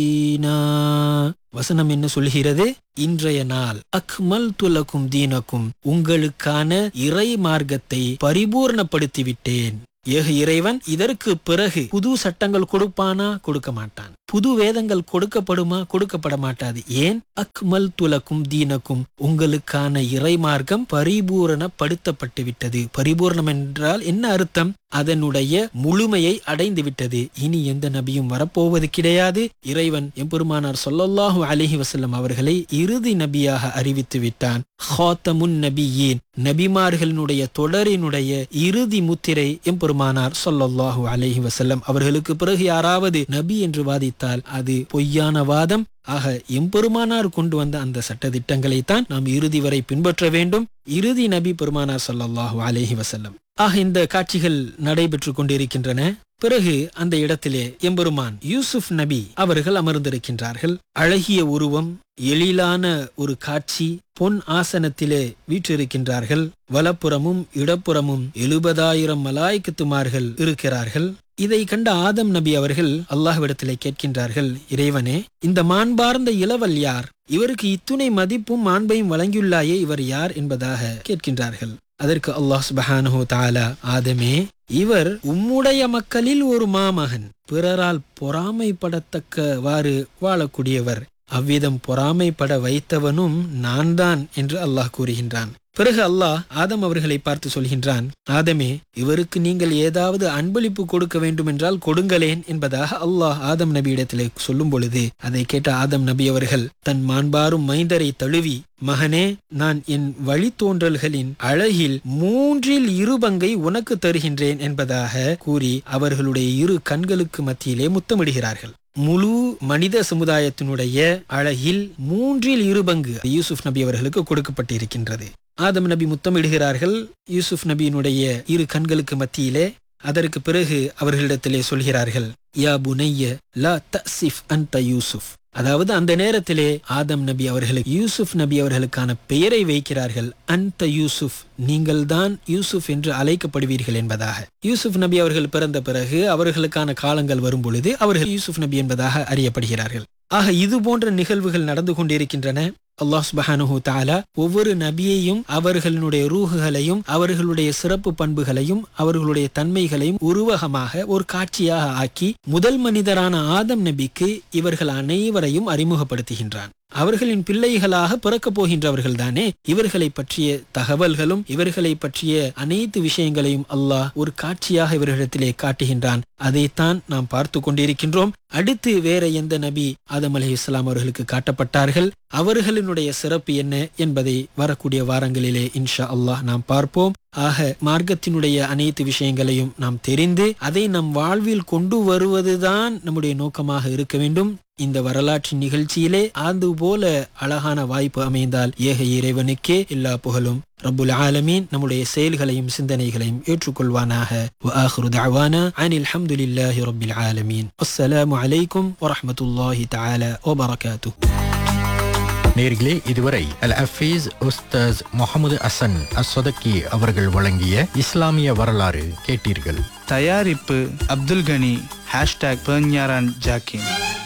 ஈனா. வசனம் என்ன சொல்கிறது இன்றைய நாள் அக்மல் துலக்கும் தீனக்கும் உங்களுக்கான இறை மார்க்கத்தை பரிபூர்ணப்படுத்தி விட்டேன் ஏக இறைவன் இதற்கு பிறகு புது சட்டங்கள் கொடுப்பானா கொடுக்க மாட்டான் புது வேதங்கள் கொடுக்கப்படுமா கொடுக்கப்பட மாட்டாது ஏன் அக்மல் துலக்கும் தீனக்கும் உங்களுக்கான இறை மார்க்கம் பரிபூரணப்படுத்தப்பட்டு விட்டது பரிபூர்ணம் என்றால் என்ன அர்த்தம் அதனுடைய முழுமையை அடைந்து விட்டது இனி எந்த நபியும் வரப்போவது கிடையாது இறைவன் எம்பெருமானார் சொல்லல்லாஹு அலிஹி வசல்லம் அவர்களை இறுதி நபியாக அறிவித்து விட்டான் ஹாத்தமுன் நபியீன் நபிமார்களினுடைய தொடரினுடைய இறுதி முத்திரை எம்பெருமானார் சொல்லல்லாஹு அலிஹி வசல்லம் அவர்களுக்கு பிறகு யாராவது நபி என்று வாதித்தால் அது பொய்யான வாதம் ஆக எம்பெருமானார் கொண்டு வந்த அந்த சட்ட திட்டங்களைத்தான் நாம் இறுதி வரை பின்பற்ற வேண்டும் இறுதி நபி பெருமானார் சொல்லல்லாஹு அலேஹி வசல்லம் ஆக இந்த காட்சிகள் நடைபெற்று கொண்டிருக்கின்றன பிறகு அந்த இடத்திலே எம்பெருமான் யூசுப் நபி அவர்கள் அமர்ந்திருக்கின்றார்கள் அழகிய உருவம் எழிலான ஒரு காட்சி பொன் ஆசனத்திலே வீற்றிருக்கின்றார்கள் வலப்புறமும் இடப்புறமும் எழுபதாயிரம் மலாய்க்குத்துமார்கள் இருக்கிறார்கள் இதை கண்ட ஆதம் நபி அவர்கள் அல்லாஹ்விடத்திலே கேட்கின்றார்கள் இறைவனே இந்த மாண்பார்ந்த இளவல் யார் இவருக்கு இத்துணை மதிப்பும் மாண்பையும் வழங்கியுள்ளாயே இவர் யார் என்பதாக கேட்கின்றார்கள் அதற்கு அல்லாஹ் சுபஹானஹு தாலா ஆதமே இவர் உம்முடைய மக்களில் ஒரு மாமகன் பிறரால் பொறாமைப்படத்தக்கவாறு வாழக்கூடியவர் அவ்விதம் பொறாமைப்பட வைத்தவனும் நான் தான் என்று அல்லாஹ் கூறுகின்றான் பிறகு அல்லாஹ் ஆதம் அவர்களை பார்த்து சொல்கின்றான் ஆதமே இவருக்கு நீங்கள் ஏதாவது அன்பளிப்பு கொடுக்க வேண்டும் என்றால் கொடுங்களேன் என்பதாக அல்லாஹ் ஆதம் நபியிடத்திலே சொல்லும் பொழுது அதை கேட்ட ஆதம் நபி அவர்கள் தன் மாண்பாரும் மைந்தரை தழுவி மகனே நான் என் வழித்தோன்றல்களின் அழகில் மூன்றில் இரு பங்கை உனக்கு தருகின்றேன் என்பதாக கூறி அவர்களுடைய இரு கண்களுக்கு மத்தியிலே முத்தமிடுகிறார்கள் முழு மனித சமுதாயத்தினுடைய அழகில் மூன்றில் இரு பங்கு யூசுப் நபி அவர்களுக்கு கொடுக்கப்பட்டிருக்கின்றது ஆதம் நபி முத்தமிடுகிறார்கள் யூசுப் நபியினுடைய இரு கண்களுக்கு மத்தியிலே அதற்கு பிறகு அவர்களிடத்திலே சொல்கிறார்கள் யா புனைய லா தசிஃப் அந்த யூசுப் அதாவது அந்த நேரத்திலே ஆதம் நபி அவர்களுக்கு யூசுப் நபி அவர்களுக்கான பெயரை வைக்கிறார்கள் அந்த யூசுப் நீங்கள் தான் யூசுப் என்று அழைக்கப்படுவீர்கள் என்பதாக யூசுப் நபி அவர்கள் பிறந்த பிறகு அவர்களுக்கான காலங்கள் வரும் பொழுது அவர்கள் யூசுப் நபி என்பதாக அறியப்படுகிறார்கள் ஆக இது போன்ற நிகழ்வுகள் நடந்து கொண்டிருக்கின்றன அல்லாஹ் சுபஹானுஹு தாலா ஒவ்வொரு நபியையும் அவர்களுடைய ரூகுகளையும் அவர்களுடைய சிறப்பு பண்புகளையும் அவர்களுடைய தன்மைகளையும் உருவகமாக ஒரு காட்சியாக ஆக்கி முதல் மனிதரான ஆதம் நபிக்கு இவர்கள் அனைவரையும் அறிமுகப்படுத்துகின்றான் அவர்களின் பிள்ளைகளாக பிறக்கப் போகின்றவர்கள் தானே இவர்களை பற்றிய தகவல்களும் இவர்களை பற்றிய அனைத்து விஷயங்களையும் அல்லாஹ் ஒரு காட்சியாக இவர்களிடத்திலே காட்டுகின்றான் அதைத்தான் நாம் பார்த்து கொண்டிருக்கின்றோம் அடுத்து வேற எந்த நபி ஆதம் அலி இஸ்லாம் அவர்களுக்கு காட்டப்பட்டார்கள் அவர்களினுடைய சிறப்பு என்ன என்பதை வரக்கூடிய வாரங்களிலே இன்ஷா அல்லாஹ் நாம் பார்ப்போம் ஆக மார்க்கத்தினுடைய அனைத்து விஷயங்களையும் நாம் தெரிந்து அதை நம் வாழ்வில் கொண்டு வருவதுதான் நம்முடைய நோக்கமாக இருக்க வேண்டும் இந்த வரலாற்று நிகழ்ச்சியிலே ஆந்து போல அழகான வாய்ப்பு அமைந்தால் ஏக இறைவனுக்கே எல்லா புகழும் ரப்புல் ஆலமீன் நம்முடைய செயல்களையும் சிந்தனைகளையும் ஏற்றுக்கொள்வானாக وآخر دعوانا عن الحمد لله رب العالمين والسلام عليكم ورحمة الله تعالى وبركاته நேர்களே இதுவரை அல் அஃபீஸ் உஸ்தாஸ் முகமது அசன் அஸ்வதக்கி அவர்கள் வழங்கிய இஸ்லாமிய வரலாறு கேட்டீர்கள் தயாரிப்பு அப்துல் கனி ஹேஷ்டாக் பெர்ஞாரான் ஜாக்கின்